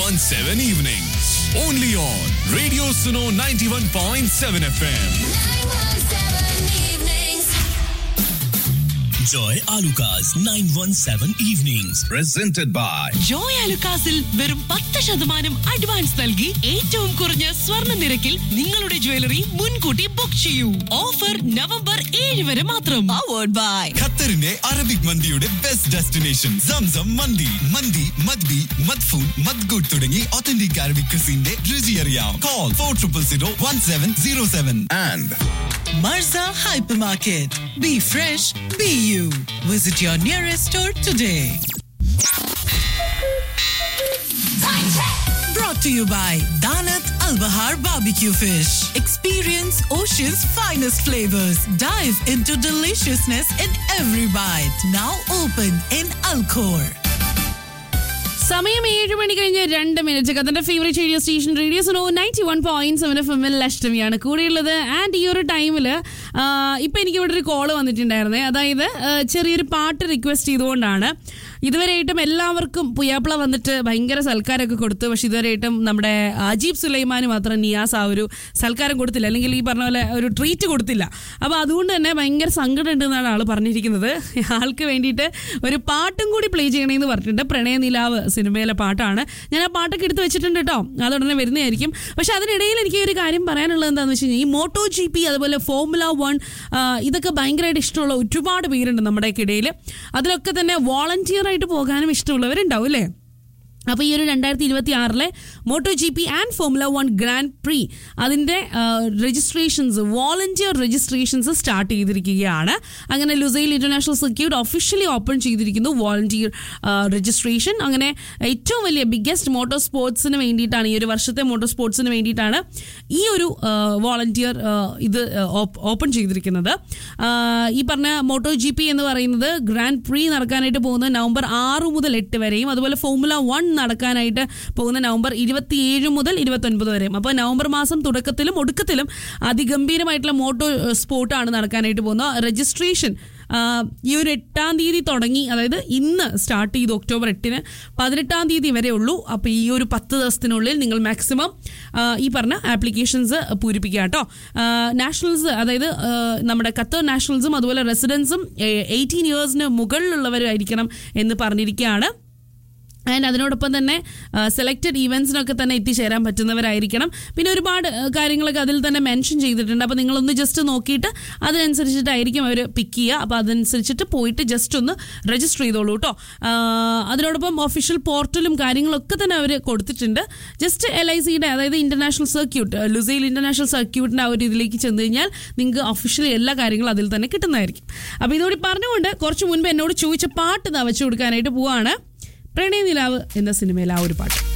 917 evenings. Only on Radio Suno 91.7 FM. Joy Alukas 917 Evenings. Presented by Joy അലുക്കാസിൽ വെറും പത്ത് ശതമാനം advance നൽകി ഏറ്റവും കുറഞ്ഞ സ്വർണ്ണ നിരക്കിൽ നിങ്ങളുടെ ജ്വല്ലറി മുൻകൂട്ടി ബുക്ക് ചെയ്യൂ ഓഫർ നവംബർ ഏഴ് വരെ മാത്രം പവേർഡ് ബൈ ഖത്തറിന്റെ അറബിക് മന്തിയുടെ ബെസ്റ്റ് ഡെസ്റ്റിനേഷൻ സംസം മന്തി മന്തി മദ്ബി മദ്ഫൂൻ മദ്ഗുഡ് തുടങ്ങി ഒത്തന്റിക് അറബിക് ക്രിസിന്റെ രുചി അറിയാം call four triple zero one seven zero seven and Marza Hypermarket. Be fresh, be you. Visit your nearest store today. Brought to you by Danat Al Bahar Barbecue Fish. Experience ocean's finest flavors. Dive into deliciousness in every bite. Now open in Alcor. സമയം ഏഴ് മണി കഴിഞ്ഞ് രണ്ട് minute കഥന്റെ favourite radio station radio Suno ninety one point seven F എമ്മിൽ അഷ്ടമിയാണ് കൂടെയുള്ളത് and ഈ ഒരു ടൈമിൽ ഇപ്പം എനിക്ക് ഇവിടെ ഒരു കോള് വന്നിട്ടുണ്ടായിരുന്നേ അതായത് ആ, ചെറിയൊരു പാട്ട് റിക്വസ്റ്റ് ചെയ്തുകൊണ്ടാണ് ഇതുവരെയായിട്ടും എല്ലാവർക്കും പുയ്യാപ്പിള വന്നിട്ട് ഭയങ്കര സൽക്കാരമൊക്കെ കൊടുത്തു പക്ഷെ ഇതുവരെയായിട്ടും നമ്മുടെ അജീബ് സുലൈമാന് മാത്രം നിയാസ് ആ ഒരു സൽക്കാരം കൊടുത്തില്ല അല്ലെങ്കിൽ ഈ പറഞ്ഞ പോലെ ഒരു ട്രീറ്റ് കൊടുത്തില്ല അപ്പോൾ അതുകൊണ്ട് തന്നെ ഭയങ്കര സങ്കടം ഉണ്ടെന്നാണ് ആൾ പറഞ്ഞിരിക്കുന്നത് ആൾക്ക് വേണ്ടിയിട്ട് ഒരു പാട്ടും കൂടി പ്ലേ ചെയ്യണമെന്ന് പറഞ്ഞിട്ടുണ്ട് പ്രണയ നിലാവ് സിനിമയിലെ പാട്ടാണ് ഞാൻ ആ പാട്ടൊക്കെ എടുത്ത് വെച്ചിട്ടുണ്ട് കേട്ടോ അതുടനെ വരുന്നതായിരിക്കും പക്ഷെ അതിനിടയിൽ എനിക്ക് ഒരു കാര്യം പറയാനുള്ളത് എന്താണെന്ന് വെച്ച് കഴിഞ്ഞാൽ ഈ മോട്ടോ ജി പി അതുപോലെ ഫോർമുല വൺ ഇതൊക്കെ ഭയങ്കരമായിട്ട് ഇഷ്ടമുള്ള ഒരുപാട് പേരുണ്ട് നമ്മുടെയൊക്കെ ഇടയിൽ അതിലൊക്കെ തന്നെ വോളണ്ടിയർ ആയിട്ട് പോകാനും ഇഷ്ടമുള്ളവരുണ്ടാവും അല്ലേ അപ്പോൾ ഈ ഒരു രണ്ടായിരത്തി ഇരുപത്തി ആറിലെ Moto G P and Formula One Grand Prix അതിൻ്റെ രജിസ്ട്രേഷൻസ് വോളണ്ടിയർ രജിസ്ട്രേഷൻസ് സ്റ്റാർട്ട് ചെയ്തിരിക്കുകയാണ് അങ്ങനെ Lusail international circuit officially open ചെയ്തിരിക്കുന്നു വോളണ്ടിയർ രജിസ്ട്രേഷൻ അങ്ങനെ ഏറ്റവും വലിയ ബിഗ്ഗസ്റ്റ് മോട്ടോർ സ്പോർട്സിന് വേണ്ടിയിട്ടാണ് ഈ ഒരു വർഷത്തെ മോട്ടോർ സ്പോർട്സിന് വേണ്ടിയിട്ടാണ് ഈ ഒരു വോളണ്ടിയർ ഇത് ഓപ്പൺ ചെയ്തിരിക്കുന്നത് ആ, ഈ പറഞ്ഞ മോട്ടോ ജി പി എന്ന് പറയുന്നത് ഗ്രാൻഡ് പ്രീ നടക്കാനായിട്ട് പോകുന്നത് നവംബർ ആറ് മുതൽ എട്ട് വരെയും അതുപോലെ ഫോർമുല വൺ നടക്കാനായിട്ട് പോകുന്ന നവംബർ ഇരുപത്തിയേഴ് മുതൽ ഇരുപത്തൊൻപത് വരെയും അപ്പോൾ നവംബർ മാസം തുടക്കത്തിലും ഒടുക്കത്തിലും അതിഗംഭീരമായിട്ടുള്ള മോട്ടോ സ്പോർട്ടാണ് നടക്കാനായിട്ട് പോകുന്നത് രജിസ്ട്രേഷൻ ആ, ഈ ഒരു എട്ടാം തീയതി തുടങ്ങി അതായത് ഇന്ന് സ്റ്റാർട്ട് ചെയ്തു ഒക്ടോബർ എട്ടിന് പതിനെട്ടാം തീയതി വരെ ഉള്ളൂ അപ്പോൾ ഈ ഒരു പത്ത് ദിവസത്തിനുള്ളിൽ നിങ്ങൾ മാക്സിമം ഈ പറഞ്ഞ ആപ്ലിക്കേഷൻസ് പൂരിപ്പിക്കുക കേട്ടോ നാഷണൽസ് അതായത് ആ, നമ്മുടെ ഖത്തർ നാഷണൽസും അതുപോലെ റെസിഡൻസും എയ്റ്റീൻ ഇയേഴ്സിന് മുകളിലുള്ളവരായിരിക്കണം എന്ന് പറഞ്ഞിരിക്കുകയാണ് ആൻഡ് അതിനോടൊപ്പം തന്നെ സെലക്റ്റഡ് ഈവൻസിനൊക്കെ തന്നെ എത്തിച്ചേരാൻ പറ്റുന്നവരായിരിക്കണം പിന്നെ ഒരുപാട് ആ, കാര്യങ്ങളൊക്കെ അതിൽ തന്നെ മെൻഷൻ ചെയ്തിട്ടുണ്ട് അപ്പോൾ നിങ്ങളൊന്ന് ജസ്റ്റ് നോക്കിയിട്ട് അതിനനുസരിച്ചിട്ടായിരിക്കും അവർ പിക്ക് ചെയ്യുക അപ്പോൾ അതനുസരിച്ചിട്ട് പോയിട്ട് ജസ്റ്റ് ഒന്ന് രജിസ്റ്റർ ചെയ്തോളൂ കേട്ടോ ആ, അതിനോടൊപ്പം ഒഫീഷ്യൽ പോർട്ടലും കാര്യങ്ങളൊക്കെ തന്നെ അവർ കൊടുത്തിട്ടുണ്ട് ജസ്റ്റ് എൽ ഐ സിയുടെ അതായത് ഇന്റർനാഷണൽ സർക്യൂട്ട് ലുസൈൽ ഇന്റർനാഷണൽ സർക്യൂട്ടിൻ്റെ ആ ഒരു ഇതിലേക്ക് ചെന്ന് കഴിഞ്ഞാൽ നിങ്ങൾക്ക് ഒഫീഷ്യലി എല്ലാ കാര്യങ്ങളും അതിൽ തന്നെ കിട്ടുന്നതായിരിക്കും അപ്പോൾ ഇതോടെ പറഞ്ഞുകൊണ്ട് കുറച്ച് മുൻപ് എന്നോട് ചോദിച്ച പാട്ട് ഇതാ വെച്ച് കൊടുക്കാനായിട്ട് പോവാണ് പ്രണയ നിലാവ് എന്ന സിനിമയിലെ ആ ഒരു പാട്ട്